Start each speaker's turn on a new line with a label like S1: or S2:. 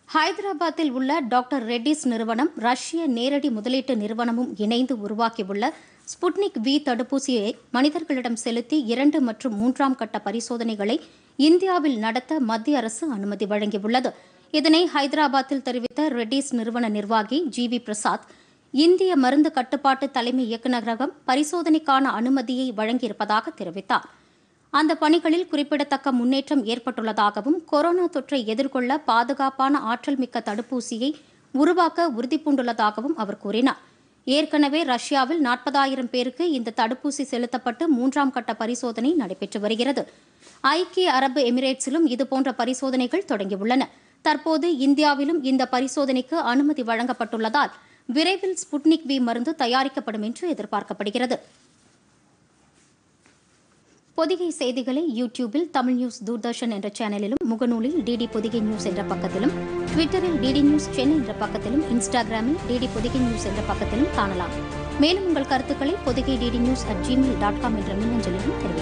S1: ஹைதராபாத்தில் உள்ள டாக்டர் ரெட்டிஸ் நிறுவனம் ரஷ்ய நேரடி முதலீட்டு நிறுவனமும் இணைந்து உருவாக்கியுள்ள ஸ்புட்னிக் வி தடுப்பூசியை மனிதர்களிடம் செலுத்தி இரண்டு மற்றும் மூன்றாம் கட்ட பரிசோதனைகளை இந்தியாவில் நடத்த மத்திய அரசு அனுமதி வழங்கியுள்ளது இதனை ஹைதராபாத்தில் தெரிவித்த ரெட்டிஸ் நிறுவன நிர்வாகி ஜி வி பிரசாத் இந்திய மருந்து கட்டுப்பாட்டு தலைமை இயக்குநரகம் பரிசோதனைக்கான அனுமதியை வழங்கியிருப்பதாக தெரிவித்தார் அந்த பணிகளில் குறிப்பிடத்தக்க முன்னேற்றம் ஏற்பட்டுள்ளதாகவும் கொரோனா தொற்றை எதிர்கொள்ள பாதுகாப்பான ஆற்றல் மிக்க தடுப்பூசியை உருவாக்க உறுதிபூண்டுள்ளதாகவும் அவர் கூறினார் ஏற்கனவே ரஷ்யாவில் நாற்பதாயிரம் பேருக்கு இந்த தடுப்பூசி செலுத்தப்பட்டு மூன்றாம் கட்ட பரிசோதனை நடைபெற்று வருகிறது ஐக்கிய அரபு எமிரேட்ஸிலும் இதுபோன்ற பரிசோதனைகள் தொடங்கியுள்ளன தற்போது இந்தியாவிலும் இந்த பரிசோதனைக்கு அனுமதி வழங்கப்பட்டுள்ளதால் விரைவில் ஸ்புட்னிக் வி மருந்து தயாரிக்கப்படும் என்று எதிர்பார்க்கப்படுகிறது பொதிகை செய்திகளை யூடியூபில் தமிழ் நியூஸ் தூர்தர்ஷன் என்ற சேனலிலும் முகநூலில் டிடி பொதிகை நியூஸ் என்ற பக்கத்திலும் ட்விட்டரில் டிடி நியூஸ் சென்னை என்ற பக்கத்திலும் இன்ஸ்டாகிராமில் டிடி பொதிகை நியூஸ் என்ற பக்கத்திலும் காணலாம் மேலும் உங்கள் கருத்துக்களை Podhigai DD news at Gmail dot com என்ற மின்னஞ்சலிலும் தெரிவிக்கலாம்